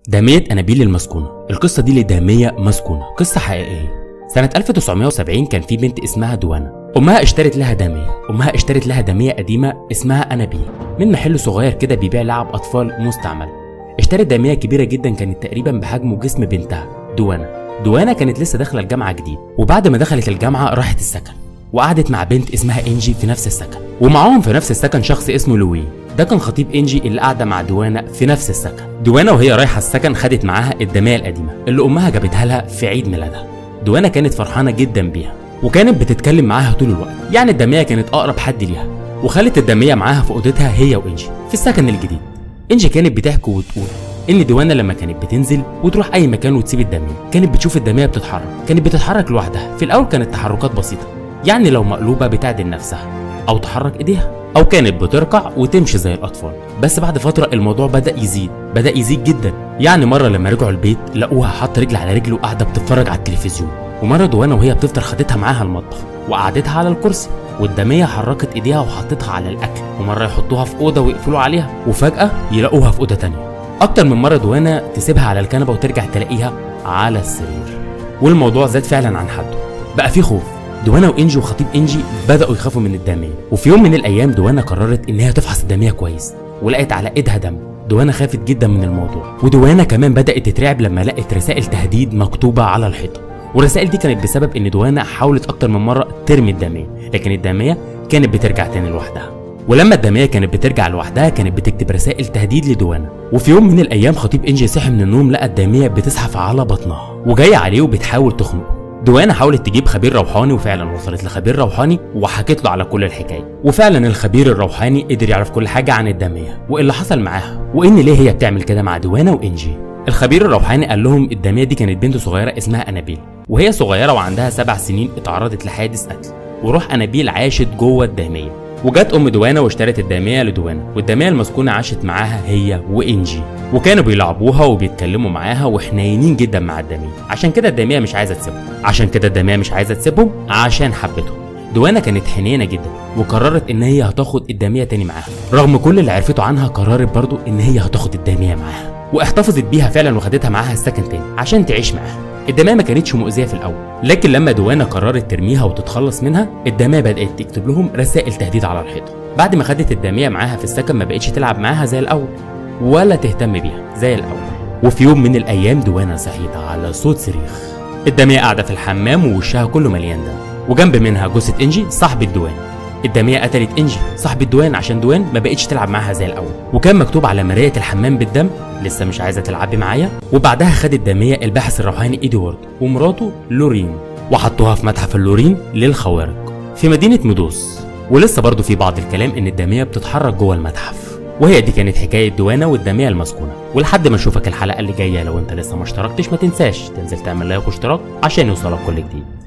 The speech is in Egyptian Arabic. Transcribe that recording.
دامية أنابيل المسكونة القصة دي لدامية مسكونة قصة حقيقية سنة 1970 كان في بنت اسمها دوانا أمها اشترت لها دامية أمها اشترت لها دامية قديمة اسمها أنابيل من محل صغير كده بيبيع لعب أطفال مستعمل اشترت دامية كبيرة جدا كانت تقريبا بحجم جسم بنتها دوانا دوانا كانت لسه داخلة الجامعة جديد وبعد ما دخلت الجامعة راحت السكن وقعدت مع بنت اسمها انجي في نفس السكن ومعاهم في نفس السكن شخص اسمه لوي ده كان خطيب انجي اللي قاعده مع دوانا في نفس السكن دوانا وهي رايحه السكن خدت معاها الدميه القديمه اللي امها جابتها لها في عيد ميلادها دوانا كانت فرحانه جدا بيها وكانت بتتكلم معاها طول الوقت يعني الدميه كانت اقرب حد ليها وخلت الدميه معاها في اوضتها هي وانجي في السكن الجديد انجي كانت بتحكي وتقول ان دوانا لما كانت بتنزل وتروح اي مكان وتسيب الدميه كانت بتشوف الدميه بتتحرك كانت بتتحرك لوحدها في الاول كانت تحركات بسيطه يعني لو مقلوبه بتعدل نفسها او تحرك ايديها او كانت بتركع وتمشي زي الاطفال بس بعد فتره الموضوع بدا يزيد بدا يزيد جدا يعني مره لما رجعوا البيت لقوها حاطه رجل على رجل وقاعده بتتفرج على التلفزيون ومره دوانا وهي بتفطر خدتها معاها المطبخ وقعدتها على الكرسي والدميه حركت ايديها وحطتها على الاكل ومره يحطوها في اوضه ويقفلوا عليها وفجاه يلاقوها في اوضه تانية اكتر من مره دوانا تسيبها على الكنبه وترجع تلاقيها على السرير والموضوع زاد فعلا عن حده بقى في خوف دوانا وانجي وخطيب انجي بداوا يخافوا من الداميه وفي يوم من الايام دوانا قررت ان هي تفحص الداميه كويس ولقت على ايدها دم دوانا خافت جدا من الموضوع ودوانا كمان بدات تترعب لما لقت رسائل تهديد مكتوبه على الحيطه والرسائل دي كانت بسبب ان دوانا حاولت اكتر من مره ترمي الداميه لكن الداميه كانت بترجع تاني لوحدها ولما الداميه كانت بترجع لوحدها كانت بتكتب رسائل تهديد لدوانا وفي يوم من الايام خطيب انجي صحي من النوم لقى الداميه بتزحف على بطنها وجايه عليه وبتحاول تخنقه دوانا حاولت تجيب خبير روحاني وفعلا وصلت لخبير روحاني وحكت له على كل الحكايه وفعلا الخبير الروحاني قدر يعرف كل حاجه عن الداميه وايه اللي حصل معاها وان ليه هي بتعمل كده مع دوانا وانجي الخبير الروحاني قال لهم الداميه دي كانت بنت صغيره اسمها انابيل وهي صغيره وعندها سبع سنين اتعرضت لحادث قتل وروح انابيل عاشت جوه الداميه وجت ام دوانا واشترت الداميه لدوانا والداميه المسكونه عاشت معاها هي وانجي وكانوا بيلعبوها وبيتكلموا معاها وحنينين جدا مع الداميه عشان كده الداميه مش عايزه تسيبهم عشان كده الداميه مش عايزه تسيبهم عشان حبتهم دوانا كانت حنينه جدا وقررت ان هي هتاخد الداميه تاني معاها رغم كل اللي عرفته عنها قررت برضو ان هي هتاخد الداميه معاها واحتفظت بيها فعلا وخدتها معاها السكن تاني عشان تعيش معاها الدماء ما كانتش مؤذيه في الاول لكن لما دوانا قررت ترميها وتتخلص منها الدماء بدات تكتب لهم رسائل تهديد على الحيطه بعد ما خدت الداميه معاها في السكن ما بقتش تلعب معاها زي الاول ولا تهتم بيها زي الاول وفي يوم من الايام دوانا صحيت على صوت صريخ الداميه قاعده في الحمام ووشها كله مليان دم وجنب منها جثه انجي صاحب الدوان الداميه قتلت انجي صاحب الدوان عشان دوان ما بقتش تلعب معاها زي الاول وكان مكتوب على مرايه الحمام بالدم لسه مش عايزه تلعبي معايا وبعدها خدت داميه الباحث الروحاني ايدوارد ومراته لورين وحطوها في متحف اللورين للخوارق في مدينه ميدوس ولسه برضه في بعض الكلام ان الداميه بتتحرك جوه المتحف وهي دي كانت حكايه دوانا والداميه المسكونه ولحد ما نشوفك الحلقه اللي جايه لو انت لسه ما اشتركتش ما تنساش تنزل تعمل لايك واشتراك عشان يوصلك كل جديد